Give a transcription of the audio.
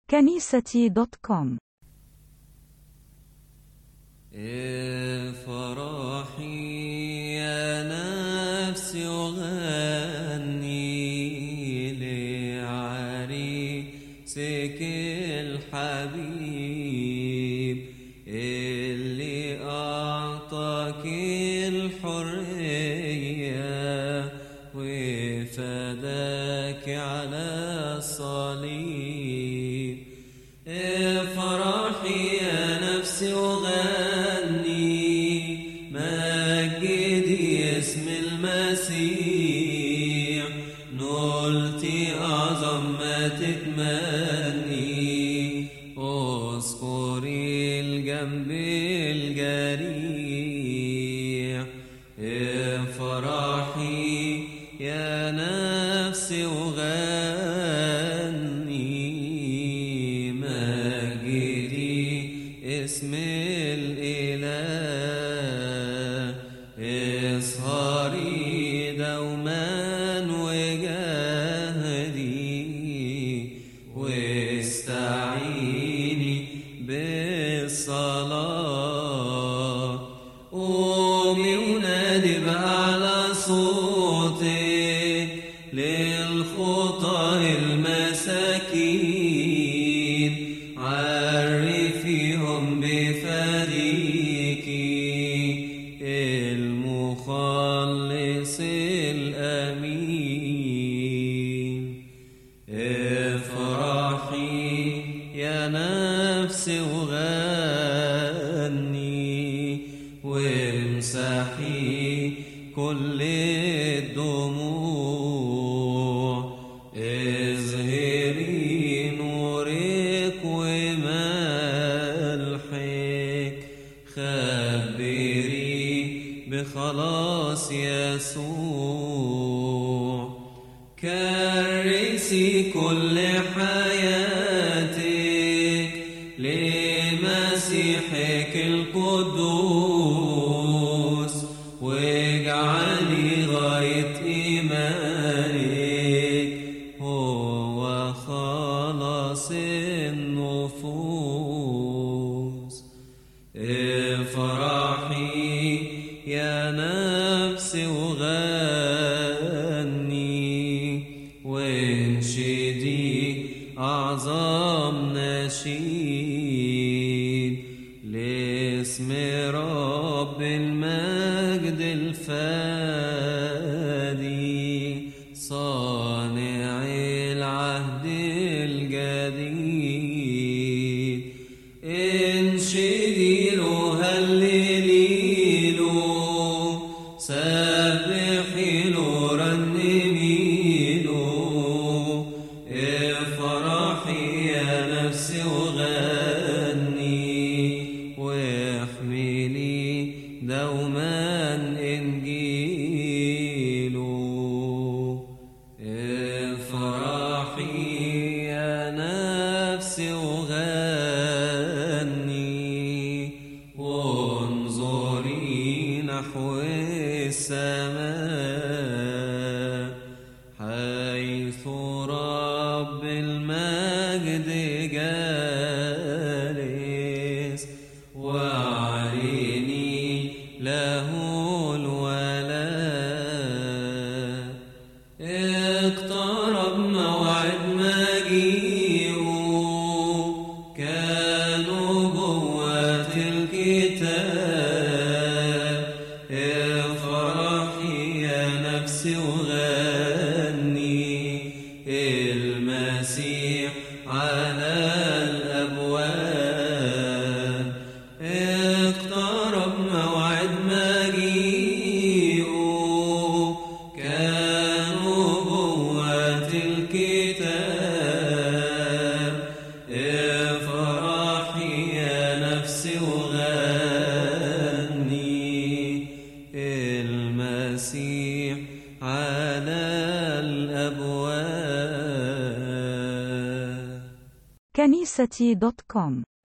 كنيستي دوت كوم افرحي يا نفسي وغني لعريسك الحبيب اللي أعطاك الحرية وفداك على الصليب افرحي يا نفسي وغني مجدي اسم المسيح نلتي أعظم ما تتمني اذكري الجنب الجريح افرحي يا نفسي وغني مجدي اسم الإله اسهري دوما وجهدي واستعيني بالصلاة قومي ونادي بأعلى صوتك للخطى المساكين عرفيهم بفريقي المخلص الأمين افرحي يا نفسي وغني وامسحي كل الدموع اظهري نورك وملحك خبري بخلاص يسوع كرسي كل حياتك لمسيحك القدوس واجعلي غاية إيمانك هو خلاص النفوس افرحي يا نفسي وغني وانشدي أعظم نشيد لاسم رب المجد الفادي صانع العهد الجديد انشدي له هللي له سبحي له رنمي له افرحي يا نفسي وغني واحملي دوما انجيله افرحي يا نفسي وغني وانظري نحو السماء حيث رب المجد جالس واعلني له الولاء اقترب موعد مجيئه كنبوة الكتاب افرحي يا نفسي وغني المسيح على الأبواب اقترب موعد مجيئه كنبوة الكتاب افرحي يا نفسي وغني المسيح على الأبواب كنيستي دوت كوم